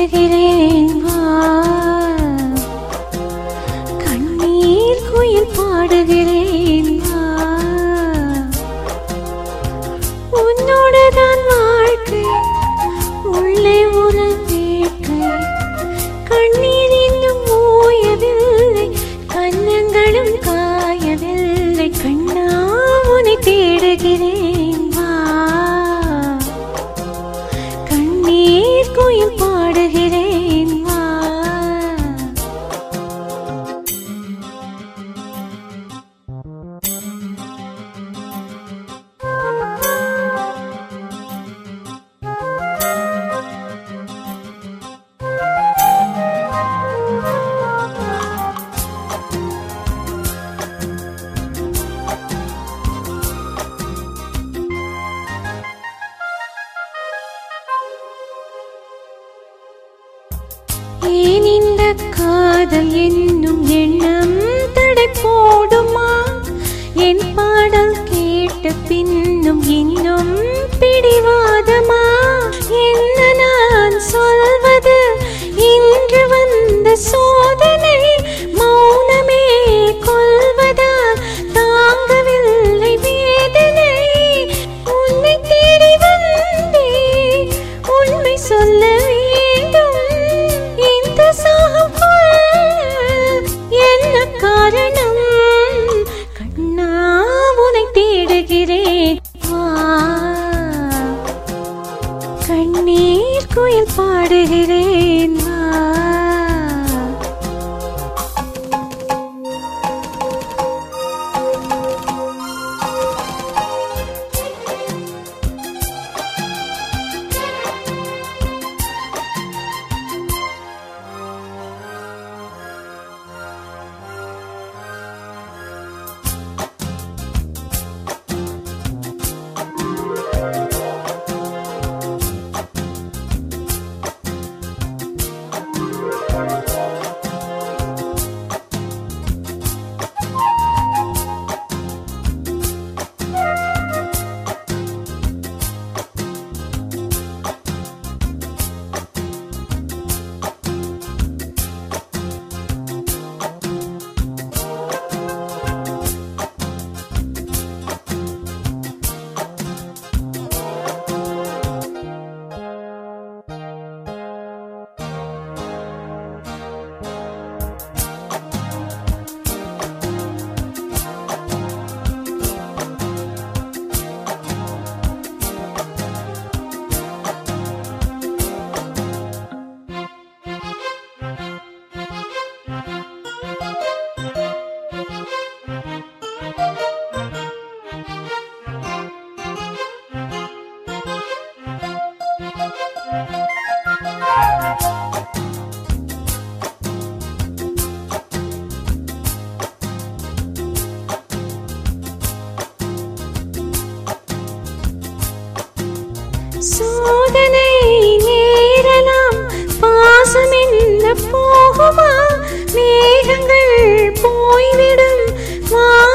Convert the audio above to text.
தேடுகிறேன் வா கண்ணீர் குயில் பாடுகிறேன் வா உன்னோடு தான் வாழ்க்கை உள்ளே ஒரு வேட்கை கண்ணீர் இன்னும் ஓயவில்லை கன்னங்களும் காயவில்லை கண்ணா உன்னை தேடுகிறேன் வா கண்ணீர் குயில் பாடுகிறேன் வா ஏன் இந்த காதல் என்னும் எண்ணம் தடை போடுமா என் பாடல் கேட்ட பின்னும் இன்னும் பிடிவாதமா என்ன நான் சொல்வது இன்று வந்த சோதனை மௌனமே கொள்வதால் தாங்கவில்லை வேதனை உன்னை தேடி வந்தேன் உண்மை சொல்ல வேண்டும் இந்த சாகம் என்ன காரணம் கண்ணா உன்னை தேடுகிறேன் வா கண்ணீர் குயில் பாடுகிறேன் வா சோதனை நேரலாம் பாசம் என்ன போகுமா மேகங்கள் போய்விடும் வா